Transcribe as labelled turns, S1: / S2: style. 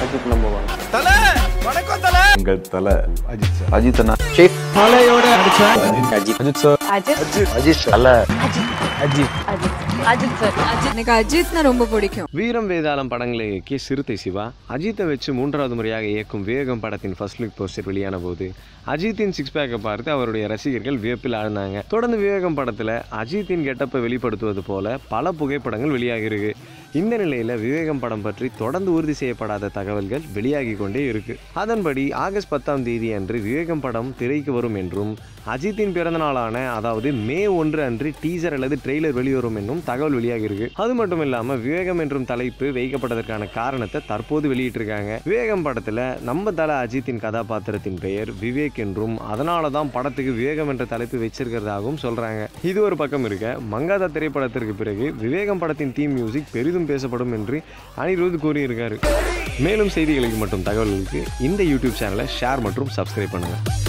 S1: Ajith number one
S2: எங்கள் தலை Ajith sir
S1: Ajith அண்ணா
S3: தலையோட நடிச்ச
S1: அஜித் அஜித் சார்
S4: அஜித்
S1: அஜித் தலை
S3: அஜித்
S4: அஜித் அஜித் சார் அஜித்
S5: எனக்கு அஜித்னா ரொம்ப பிடிக்கும்
S6: வீரம் வேதாளம் படங்களை இயக்கிய சிறுத்தை சிவா அஜித்தை வச்சு மூன்றாவது முறையாக இயக்கும் வேகம் படத்தின் ஃபர்ஸ்ட் லுக் போஸ்டர் வெளியான போது அஜித்தின் சிக்ஸ் பேக்கை பார்த்து அவருடைய ரசிகர்கள் வியப்பில் ஆழ்ந்தாங்க தொடர்ந்து விவேகம் படத்தில் அஜித்தின் கெட்டப்பை வெளிப்படுத்துவது போல பல புகைப்படங்கள் வெளியாகிருக்கு இந்த நிலையில் விவேகம் படம் பற்றி தொடர்ந்து உறுதி செய்யப்படாத தகவல்கள் வெளியாகி கொண்டே இருக்கு அதன்படி ஆகஸ்ட் பத்தாம் தேதி அன்று விவேகம் படம் திரைக்கு வரும் என்றும் அஜித்தின் பிறந்த நாளான அதாவது மே ஒன்று அன்று டீசர் அல்லது ட்ரெய்லர் வெளிவரும் என்னும் தகவல் வெளியாகி இருக்கு அது மட்டும் இல்லாம விவேகம் என்றும் தலைப்பு வைக்கப்பட்டதற்கான காரணத்தை தற்போது வெளியிட்டிருக்காங்க விவேகம் படத்துல நம்ம தல அஜித்தின் கதாபாத்திரத்தின் பெயர் விவேக் என்றும் அதனால தான் படத்துக்கு விவேகம் என்ற தலைப்பு வச்சிருக்கிறதாகவும் சொல்றாங்க இது ஒரு பக்கம் இருக்க மங்காதா திரைப்படத்திற்கு பிறகு விவேகம் படத்தின் தீம் மியூசிக் பெரிதும் பேசப்படும் என்று அனிருத் கூறியிருக்காரு மேலும் செய்திகளுக்கு மற்றும் தகவல்களுக்கு இந்த யூடியூப் சேனலை ஷேர் மற்றும் சப்ஸ்கிரைப் பண்ணுங்க